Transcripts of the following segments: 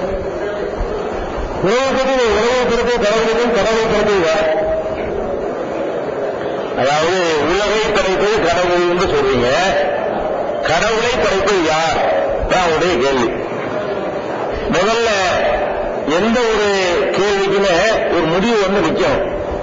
உலக பற்றி உலக பிறப்பு கடவுளுக்கும் கடவுளை பிறப்பு யார் அதாவது உலகை படைப்பது கடவுள் என்று சொல்றீங்க கடவுளை படைப்பது யார் தான் உடைய கேள்வி முதல்ல எந்த ஒரு கேள்விக்குமே ஒரு முடிவு வந்து நிற்கும்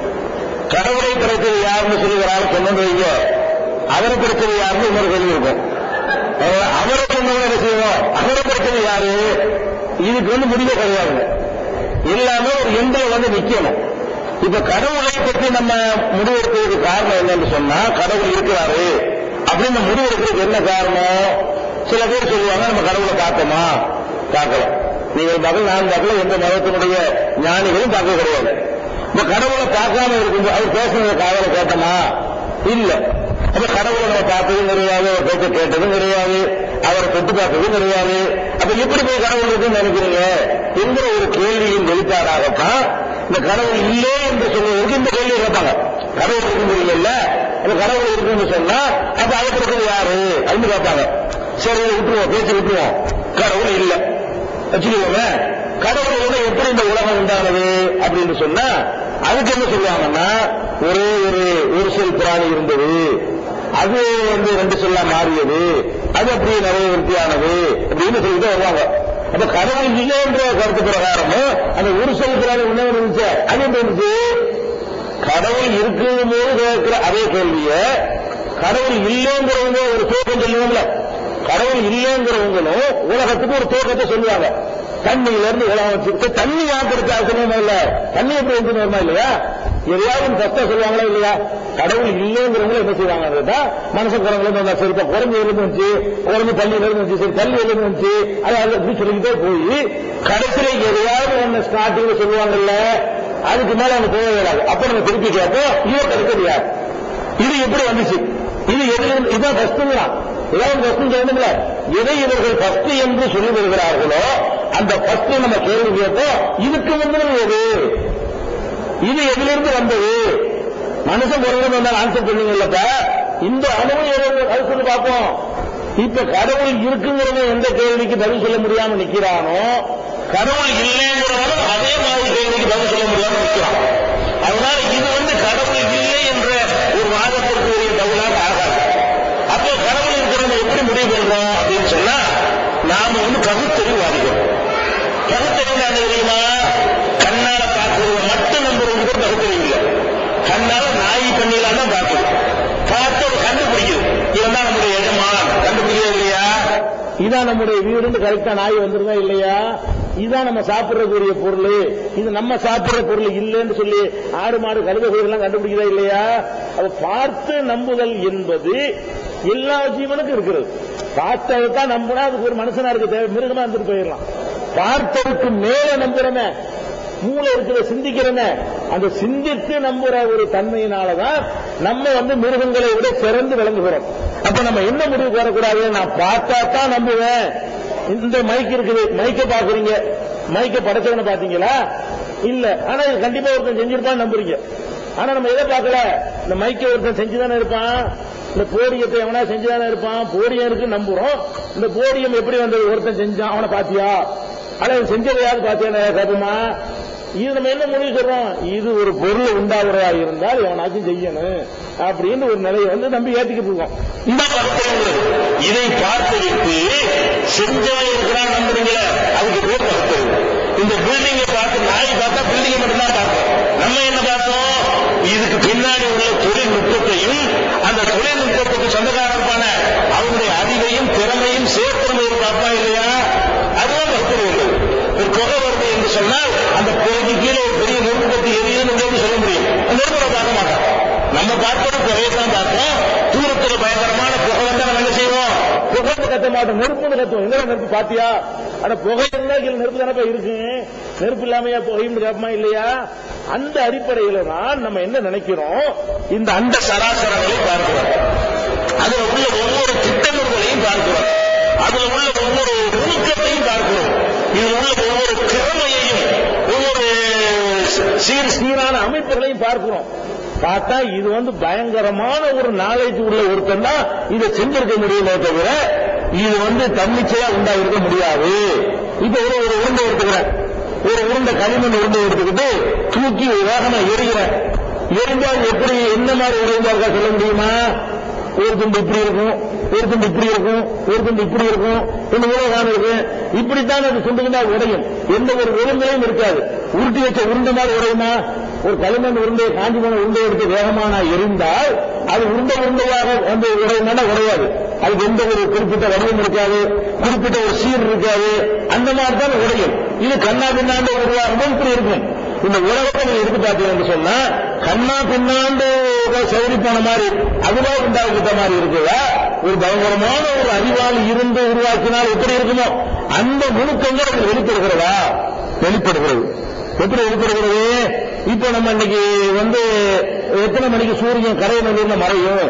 கடவுளை படைத்தது யாருன்னு சொல்லி ஒரு ஆள் சொன்னது வைங்க அவரை படைத்தது யாருன்னு இன்னொரு கேள்வி இருக்கும் அஹ் அவரை சொன்னவங்க என்ன செய்வோம் அவரை படைத்தது யாரு இதுக்கு வந்து முடிவே கிடையாது எல்லாமே ஒரு எண்கள் வந்து நிக்கணும் இப்ப கடவுளை பற்றி நம்ம முடிவெடுக்கிறதுக்கு காரணம் என்னன்னு சொன்னா கடவுள் இருக்கிறாரு அப்படின்னு முடிவெடுக்கிறதுக்கு என்ன காரணம் சில பேர் சொல்லுவாங்க நம்ம கடவுளை பார்த்தோமா பார்க்கல நீங்கள் பார்க்கல நான் பார்க்கல எந்த மதத்தினுடைய ஞானிகளும் பார்க்க கிடையாது இப்ப கடவுளை பார்க்காம இருக்கும் அவர் பேசுனத காதல கேட்டோமா இல்ல அப்ப கடவுளை நம்ம பார்த்ததும் கிடையாது அவர் பேச்ச கேட்டதும் கிடையாது அவரை தொட்டு பார்த்ததும் கிடையாது அப்ப எப்படி போய் கடவுள் இருக்குன்னு நினைக்கிறீங்க என்கிற ஒரு கேள்வியின் வெளிப்பாடாகத்தான் இந்த கடவுள் இல்லை என்று சொல்வதற்கு இந்த கேள்வி கேட்பாங்க கடவுள் இருக்குங்கிறீங்கல்ல அந்த கடவுள் இருக்குன்னு சொன்னா அப்ப அதை கொடுக்கிறது யாரு அப்படின்னு கேட்பாங்க சரி இதை விட்டுருவோம் பேச்சு விட்டுருவோம் கடவுள் இல்லை வச்சுக்கோங்க கடவுளோட எப்படி இந்த உலகம் உண்டானது அப்படின்னு சொன்னா அதுக்கு என்ன சொல்லுவாங்கன்னா ஒரே ஒரு ஒரு செல் பிராணி இருந்தது அது வந்து ரெண்டு செல்லா மாறியது அது அப்படியே நிறைய விருத்தியானது அப்படின்னு சொல்லிட்டு வருவாங்க அப்ப கடவுள் இல்லை என்ற கருத்து பிரகாரமும் அந்த ஒரு செல் பிராணி உணவு இருந்துச்சு அது எப்படி இருந்துச்சு கடவுள் இருக்கும் போது கேட்கிற அதே கேள்விய கடவுள் இல்லைங்கிறவங்க ஒரு தோக்கம் சொல்லுவாங்கல்ல கடவுள் இல்லைங்கிறவங்களும் உலகத்துக்கு ஒரு தோக்கத்தை சொல்லுவாங்க தண்ணியில இருந்து உலகம் வச்சிருக்கு தண்ணி யாத்திருக்கு அவசியமே இல்ல தண்ணி எப்படி வந்து வருமா இல்லையா எதையாவது கஷ்டம் சொல்லுவாங்களா இல்லையா கடவுள் இல்லைங்கிறவங்க என்ன செய்வாங்க கேட்டா மனுஷன் குரங்குல இருந்து சரி இப்ப குரங்கு இருந்து வந்துச்சு குரங்கு பள்ளியில இருந்து வந்துச்சு சரி பள்ளி இருந்து வந்துச்சு அது அது அப்படி சொல்லிக்கிட்டே போய் கடைசியில எதையாவது ஒண்ணு ஸ்டார்டிங்ல சொல்லுவாங்கல்ல அதுக்கு மேல அவங்க போக இயலாது அப்ப நம்ம திருப்பி கேட்போம் இவ கருத்து யார் இது எப்படி வந்துச்சு இது எது இதுதான் ஃபர்ஸ்ட்ங்கிறான் ஏதாவது ஃபர்ஸ்ட் சொல்லணும்ல எதை இவர்கள் ஃபர்ஸ்ட் என்று சொல்லி வருகிறார்களோ அந்த ஃபர்ஸ்ட் நம்ம கேள்வி கேட்போம் இதுக்கு முந்தினது எது இது எதிலிருந்து வந்தது மனுஷன் குரங்கு வந்தால் ஆன்சர் பண்ணுங்கல்லப்ப இந்த அனுபவம் எது அது சொல்லி பார்ப்போம் இப்ப கடவுள் இருக்குங்கிறவங்க எந்த கேள்விக்கு பதில் சொல்ல முடியாம நிக்கிறானோ கடவுள் இல்லைங்கிறவனும் அதே மாதிரி கேள்விக்கு பதில் சொல்ல முடியாம நிக்கிறான் அதனால இது வந்து கடவுள் இல்லை என்ற ஒரு வாதத்திற்கு உரிய பதிலாக ஆகாது அப்போ கடவுள் இருக்கிறவங்க எப்படி முடிவு பண்றோம் அப்படின்னு சொன்னா நாம வந்து பகுத்தறிவாதிகள் பகுத்தறிவு என்ன தெரியுமா கண்ணால பார்க்கறத மட்டும் நம்புறவங்க பகுத்தறிவு இல்லை கண்ணால நாய் பண்ணிலாம் தான் பார்க்குது பார்த்து அது கண்டுபிடிக்குது இவன் தான் நம்முடைய எஜமான் கண்டுபிடிக்கிறது இல்லையா இதான் நம்முடைய வீடுன்னு கரெக்டா நாய் வந்துருதா இல்லையா இதான் நம்ம சாப்பிடக்கூடிய பொருள் இது நம்ம சாப்பிடுற பொருள் இல்லைன்னு சொல்லி ஆடு மாடு கழுத எல்லாம் கண்டுபிடிக்கிறதா இல்லையா அப்ப பார்த்து நம்புதல் என்பது எல்லா ஜீவனுக்கும் இருக்கிறது பார்த்ததான் நம்பினா அதுக்கு ஒரு மனுஷனா இருக்கு தேவை மிருகமா இருந்துட்டு போயிடலாம் பார்த்ததுக்கு மேல நம்புறமே மூளை இருக்கிற சிந்திக்கிறன அந்த சிந்தித்து நம்புற ஒரு தன்மையினாலதான் நம்ம வந்து மிருகங்களை விட சிறந்து விளங்குகிறோம் அப்ப நம்ம என்ன முடிவுக்கு வரக்கூடாது நான் பார்த்தா தான் நம்புவேன் இந்த மைக் இருக்குது மைக்க பாக்குறீங்க மைக்க படைச்சவனை பாத்தீங்களா இல்ல ஆனா இது கண்டிப்பா ஒருத்தன் செஞ்சிருப்பான்னு நம்புறீங்க ஆனா நம்ம எதை பார்க்கல இந்த மைக்க ஒருத்தன் செஞ்சுதானே இருப்பான் இந்த போடியத்தை எவனா செஞ்சுதானே இருப்பான் போடியம் இருக்கு நம்புறோம் இந்த போடியம் எப்படி வந்தது ஒருத்தன் செஞ்சான் அவனை பாத்தியா ஆனா இவன் செஞ்சதையாவது பாத்தியா கேட்போமா இது நம்ம என்ன முடிவு சொல்றோம் இது ஒரு பொருள் உண்டாகிறதா இருந்தால் எவனாச்சும் செய்யணும் அப்படின்னு ஒரு நிலையை வந்து நம்பி ஏத்திக்கிட்டு இருக்கோம் இந்த பகுத்தறிவு இதை பார்த்துவிட்டு செஞ்சவன் இருக்கிறான் நம்புறீங்களே அதுக்கு பேர் பகுத்தறிவு இந்த பில்டிங்கை பார்த்து நாய் பார்த்தா பில்டிங்கை மட்டும்தான் பார்த்தோம் நம்ம என்ன பார்த்தோம் இதுக்கு பின்னாடி உள்ள தொழில்நுட்பத்தையும் அந்த தொழில்நுட்பத்துக்கு சொந்தக்காரப்பான அவங்களுடைய அறிவையும் திறமையும் சேர்த்து நம்ம ஒரு பார்ப்பா இல்லையா அதுதான் பகுத்தறிவு ஒரு புகை வருது என்று சொன்னால் அந்த புகைக்கு கீழே ஒரு பெரிய நெருப்பு பத்தி எரியுதுன்னு உங்களுக்கு சொல்ல முடியும் அந்த நெருப்பை பார்க்க மாட்டோம் நம்ம பார்த்தது புகையை தான் பார்க்கிறோம் தூரத்துல பயங்கரமான புகை வந்தா நம்ம என்ன செய்வோம் புகைன்னு கத்த மாட்டோம் நெருப்புன்னு கத்துவோம் எங்க நெருப்பு பாத்தியா ஆனா புகை இருந்தா கீழே நெருப்பு தானப்பா இருக்கு நெருப்பு இல்லாமையா புகையும் கேட்பமா இல்லையா அந்த அடிப்படையில தான் நம்ம என்ன நினைக்கிறோம் இந்த அந்த சராசரங்களை பார்க்கிறோம் அதுல உள்ள ஒவ்வொரு திட்டமிடுதலையும் பார்க்கிறோம் அதுல உள்ள ஒவ்வொரு நுணுக்கத்தையும் பார்க்கிறோம் இதுல உள்ள ஒவ்வொரு திறமையையும் ஒவ்வொரு சீர் சீரான அமைப்புகளையும் பார்க்கிறோம் பார்த்தா இது வந்து பயங்கரமான ஒரு நாலேஜ் உள்ள ஒருத்தன் தான் இதை செஞ்சிருக்க முடியுமே தவிர இது வந்து தன்னிச்சையா உண்டாயிருக்க முடியாது இப்ப ஒரு ஒரு உருண்டை எடுத்துக்கிறேன் ஒரு உருண்டை களிமண் உருண்டை எடுத்துக்கிட்டு தூக்கி வேகமா எரிகிறேன் எரிஞ்சால் எப்படி என்ன மாதிரி உடைந்தா இருக்கா சொல்ல முடியுமா ஒரு துண்டு இப்படி இருக்கும் ஒரு துண்டு இப்படி இருக்கும் ஒரு துண்டு இப்படி இருக்கும் ரெண்டு மூலம் இருக்கும் இப்படித்தான் அது துண்டுகளா உடையும் எந்த ஒரு ஒழுங்கையும் இருக்காது உருட்டி வச்ச உருண்டை மாதிரி உடையுமா ஒரு களிமண் உருண்டையை காஞ்சி போன உருண்டை எடுத்து வேகமான எரிந்தால் அது உருண்டை உருண்டையாக வந்து உடையும்னா உடையாது அதுக்கு எந்த ஒரு குறிப்பிட்ட வடிவம் இருக்காது குறிப்பிட்ட ஒரு சீர் இருக்காது அந்த மாதிரி தான் உடையும் இது கண்ணா பின்னாண்டு உருவாகும் இப்படி இருக்கும் இந்த உலகத்தை நீங்க எடுத்து பார்த்தீங்கன்னு சொன்னா கண்ணா பின்னாண்டு செவரி போன மாதிரி அதுவா உண்டாக்கிட்ட மாதிரி இருக்குதா ஒரு பயங்கரமான ஒரு அறிவாளி இருந்து உருவாக்கினால் எப்படி இருக்குமோ அந்த நுணுக்கங்கள் அது வெளிப்படுகிறதா வெளிப்படுகிறது எப்படி வெளிப்படுகிறது இப்ப நம்ம இன்னைக்கு வந்து எத்தனை மணிக்கு சூரியன் கரையநல்லூர்ல மறையும்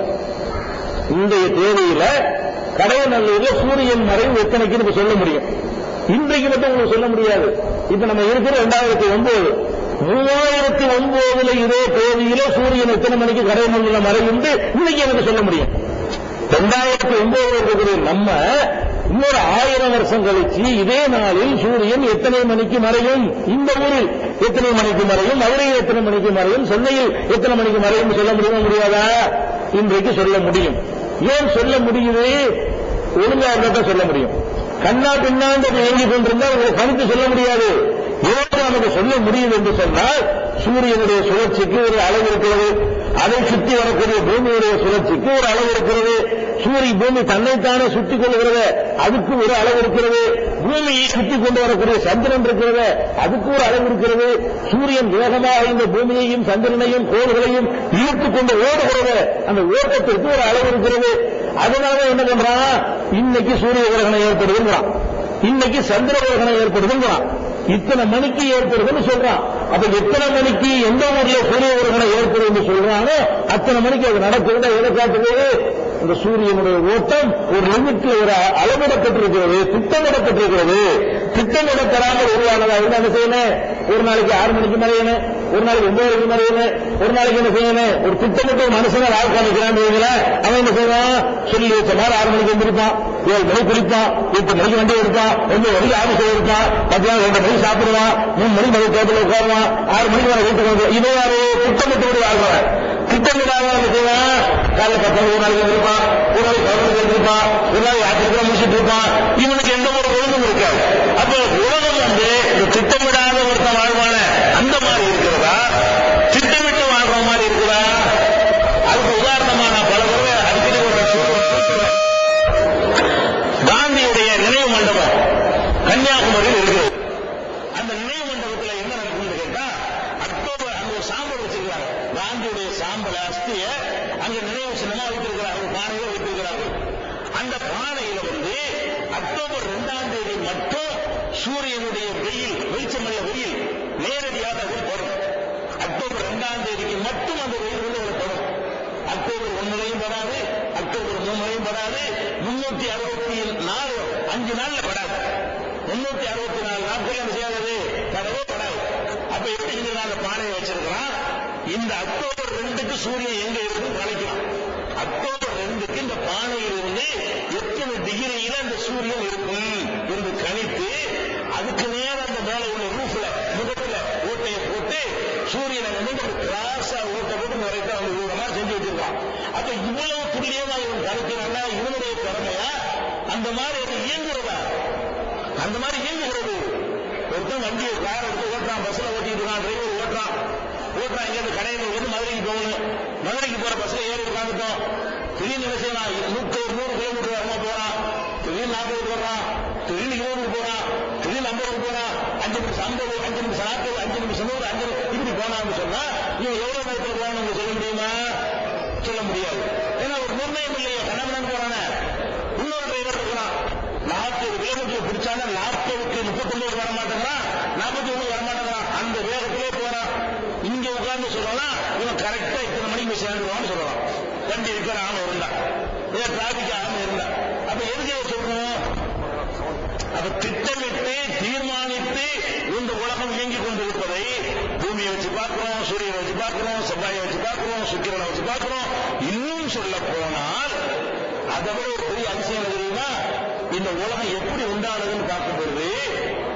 இன்றைய தேதியில கடையநல்லூர்ல சூரியன் மறைவு எத்தனைக்கு நம்ம சொல்ல முடியும் இன்றைக்கு மட்டும் உங்களுக்கு சொல்ல முடியாது இப்ப நம்ம இருக்கிற ரெண்டாயிரத்தி ஒன்பது மூவாயிரத்தி ஒன்பதுல இதே தேதியில சூரியன் எத்தனை மணிக்கு கடையநல்லூர்ல மறையும் இன்னைக்கு எனக்கு சொல்ல முடியும் ரெண்டாயிரத்தி ஒன்பதுல இருக்கக்கூடிய நம்ம இன்னொரு ஆயிரம் வருஷம் கழிச்சு இதே நாளில் சூரியன் எத்தனை மணிக்கு மறையும் இந்த ஊரில் எத்தனை மணிக்கு மறையும் மதுரையில் எத்தனை மணிக்கு மறையும் சென்னையில் எத்தனை மணிக்கு மறையும் சொல்ல முடியுமா முடியாதா இன்றைக்கு சொல்ல முடியும் ஏன் சொல்ல முடியுது ஒழுங்கா இருந்தா சொல்ல முடியும் கண்ணா பின்னாண்டு இயங்கிக் கொண்டிருந்தால் உங்களுக்கு கணித்து சொல்ல முடியாது ஏன் நமக்கு சொல்ல முடியும் என்று சொன்னால் சூரியனுடைய சுழற்சிக்கு ஒரு அளவு இருக்கிறது அதை சுற்றி வரக்கூடிய பூமியுடைய சுழற்சிக்கு ஒரு அளவு இருக்கிறது சூரிய பூமி தன்னைத்தானே சுற்றிக் கொள்கிறது அதுக்கு ஒரு அளவு இருக்கிறது பூமியை சுற்றி கொண்டு வரக்கூடிய சந்திரன் இருக்கிறது அதுக்கு ஒரு அளவு இருக்கிறது சூரியன் வேகமாக இந்த பூமியையும் சந்திரனையும் கோள்களையும் இழுத்துக் கொண்டு ஓடுகிறது அந்த ஓட்டத்திற்கு ஒரு அளவு இருக்கிறது அதனால என்ன பண்றான் இன்னைக்கு சூரிய கிரகணம் ஏற்படுதுங்கிறான் இன்னைக்கு சந்திர கிரகணம் ஏற்படுதுங்கிறான் இத்தனை மணிக்கு ஏற்படுதுன்னு சொல்றான் அப்ப எத்தனை மணிக்கு எந்த ஊர்ல சூரிய கிரகணம் ஏற்படுதுன்னு சொல்றானோ அத்தனை மணிக்கு அது நடக்குதுன்னா எதை காட்டுகிறது இந்த சூரியனுடைய ஓட்டம் ஒரு லிமிட்ல ஒரு அளவிடப்பட்டிருக்கிறது திட்டமிடப்பட்டிருக்கிறது திட்டமிடப்படாமல் உருவானதா இருந்தா என்ன செய்யணும் ஒரு நாளைக்கு ஆறு மணிக்கு மறையணும் ஒரு நாளைக்கு ஒன்பது மணிக்கு மறையணும் ஒரு நாளைக்கு என்ன செய்யணும் ஒரு திட்டமிட்ட ஒரு மனுஷனை வாழ்க்கை நிற்கிறான்னு வைங்களேன் அவன் என்ன செய்வான் சொல்லி வச்ச மாதிரி ஆறு மணிக்கு எந்திரிப்பான் ஏழு மணிக்கு குளிப்பான் எட்டு மணிக்கு வண்டி எடுப்பான் ஒன்பது மணிக்கு ஆபீஸ் இருப்பான் மத்தியானம் ரெண்டு மணிக்கு சாப்பிடுவான் மூணு மணிக்கு மணி டேபிள் உட்காருவான் ஆறு மணிக்கு வர வீட்டுக்கு வந்து இதே யாரு திட்டமிட்டு வாழ்றவன் திட்டமிடாத என்ன செய்வான் காலைல பத்து மணி ஒரு நாளைக்கு இருப்பான் ஒரு நாளைக்கு பதினொன்று இருப்பான் ஒரு நாளைக்கு ஆத்திரத்தில் முடிச்சுட்டு இருப்பான் இவனுக்கு எந்த ஒரு ஒழுங்கும் இருக்காது அப்போ உலகம் வந்து இந்த திட்டமிடாத ஒருத்தன் வாழ்வான அந்த மாதிரி இருக்கிறதா திட்டமிட்டு வாழ்ற மாதிரி இருக்குதா அதுக்கு உதாரணமா நான் பல தடவை அடிக்கடி ஒரு சொல்லுவேன் காந்தியுடைய நினைவு மண்டபம் கன்னியாகுமரியில் இருக்குது அந்த நினைவு மண்டபத்தில் என்ன நடக்கும்னு கேட்டா அக்டோபர் அங்க ஒரு சாம்பல் வச்சிருக்காங்க காந்தியுடைய சாம்பல அஸ்திய அங்க நினைவு சின்னமா வைத்திருக்கிறார்கள் பானையில வைத்திருக்கிறார்கள் அந்த பானையில வந்து அக்டோபர் இரண்டாம் தேதி மட்டும் சூரியனுடைய வெயில் வெளிச்சமல்ல வெயில் நேரடியாக அதில் படும் அக்டோபர் இரண்டாம் தேதிக்கு மட்டும் அந்த வெயில் வந்து அதில் படும் அக்டோபர் ஒன்னுலையும் படாது அக்டோபர் மூணுலையும் படாது முன்னூத்தி அறுபத்தி நாலு அஞ்சு நாள்ல படாது முன்னூத்தி அறுபத்தி நாலு நாட்கள் என்ன செய்யாதது படவே படாது அப்ப எப்படி இந்த நாள் பானையை வச்சிருக்கிறான் இந்த அக்டோபர் ரெண்டுக்கு சூரியன் எங்க இருந்து கணிக்கலாம் அக்டோபர் ரெண்டுக்கு இந்த பானையில் இருந்து எத்தனை டிகிரியில அந்த சூரியன் இருக்கும் என்று கணித்து அதுக்கு நேரம் அந்த மேல உள்ள ரூஃப்ல முகத்துல ஓட்டையை போட்டு சூரியனை வந்து ஒரு கிராஸா ஓட்டை போட்டு நிறைய அந்த விதமா செஞ்சு வச்சிருக்கான் அப்ப இவ்வளவு துல்லியமா இவன் கணிக்கிறான்னா இவனுடைய திறமையா அந்த மாதிரி அது இயங்குறதா அந்த மாதிரி இயங்குகிறது ஒருத்தன் வண்டியை கார் எடுத்து ஓட்டுறான் பஸ்ல ஓட்டிட்டு இருக்கான் டிரைவர் ஓட்டுறான் ஓட்டுறான் இங்க இருந்து கடையில் இருந்து மதுரைக்கு போகணும் மதுரைக்கு போற பஸ்ல ஏறி உட்காந்துட்டோம் திடீர்னு என்ன செய்யலாம் நூத்தி நூறு கிலோமீட்டர் வேகமா போறான் திடீர்னு நாற்பது போறான் திடீர்னு இருபதுக்கு போறான் திடீர்னு ஐம்பதுக்கு போறான் அஞ்சு நிமிஷம் ஐம்பது அஞ்சு நிமிஷம் நாற்பது அஞ்சு நிமிஷம் நூறு அஞ்சு இப்படி போனான்னு சொன்னா இவன் எவ்வளவு நேரத்தில் போகணும் சொல்ல முடியுமா சொல்ல முடியாது ஏன்னா ஒரு நிர்ணயம் இல்லையே கண்ணமணன் போறானே இன்னொரு டிரைவர் இருக்கிறான் நாற்பது கிலோமீட்டர் பிடிச்சாங்க நாற்பதுக்கு முப்பத்தொன்பது வர மாட்டேங்கிறான் நாற்பத்தி ஒன்பது வர மாட்டேங்கிறான் அந்த வேகத்திலே போறான் இங்க உட்கார்ந்து சொல்லலாம் இவன் கரெக்டா இத்தனை மணிக்கு போய் சேர்ந்துருவான்னு சொல்லலாம் வண்டி இருக்கிற ஆள் இருந்தா ஏதோ டிராபிக் ஆள் இருந்தா அப்ப எதுக்கு இதை சொல்றோம் அப்ப திட்டமிட்டு தீர்மானித்து இந்த உலகம் இயங்கிக் கொண்டிருப்பதை பூமியை வச்சு பார்க்கிறோம் சூரியனை வச்சு பார்க்கிறோம் செவ்வாயை வச்சு பார்க்கிறோம் சுக்கிரனை வச்சு பார்க்கிறோம் இன்னும் சொல்ல போனால் அதை விட ஒரு பெரிய அதிசயம் என்ன தெரியுமா இந்த உலகம் எப்படி உண்டானதுன்னு பார்க்கும் பொழுது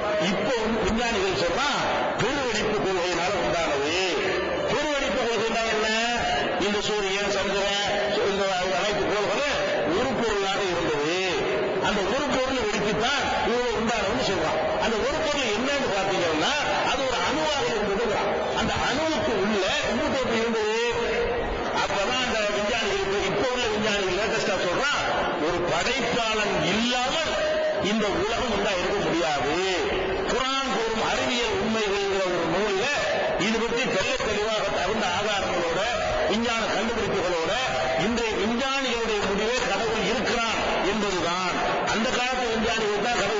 இப்போ விஞ்ஞானிகள் சொன்னா பெருவெடிப்பு கொள்கையினால உண்டானது பெருவெடிப்பு கொள்கைனா என்ன இந்த சூரியன் சந்திரன் இந்த அனைத்து கோள்களும் ஒரு பொருளாக இருந்தது அந்த ஒரு பொருள் வெடித்துத்தான் இவ்வளவு உண்டானதுன்னு சொல்றான் அந்த ஒரு பொருள் என்னன்னு பாத்தீங்கன்னா அது ஒரு அணுவாக இருந்ததுங்கிறான் அந்த அணுவுக்கு உள்ள இன்னும் எப்படி இருந்தது அப்பதான் அந்த விஞ்ஞானிகள் இப்போ உள்ள விஞ்ஞானிகள் லேட்டஸ்டா சொல்றான் ஒரு படைப்பாளன் இல்லாமல் இந்த உலகம் உண்டா இருக்க முடியாது குரான் கூறும் அறிவியல் உண்மைகள்ங்கிற ஒரு நூல்ல இது பற்றி தெல்ல தெளிவாக தகுந்த ஆதாரங்களோட விஞ்ஞான கண்டுபிடிப்புகளோட இன்றைய விஞ்ஞானிகளுடைய முடிவே கடவுள் இருக்கிறான் என்பதுதான் அந்த காலத்து விஞ்ஞானிகள் தான் கடவுள்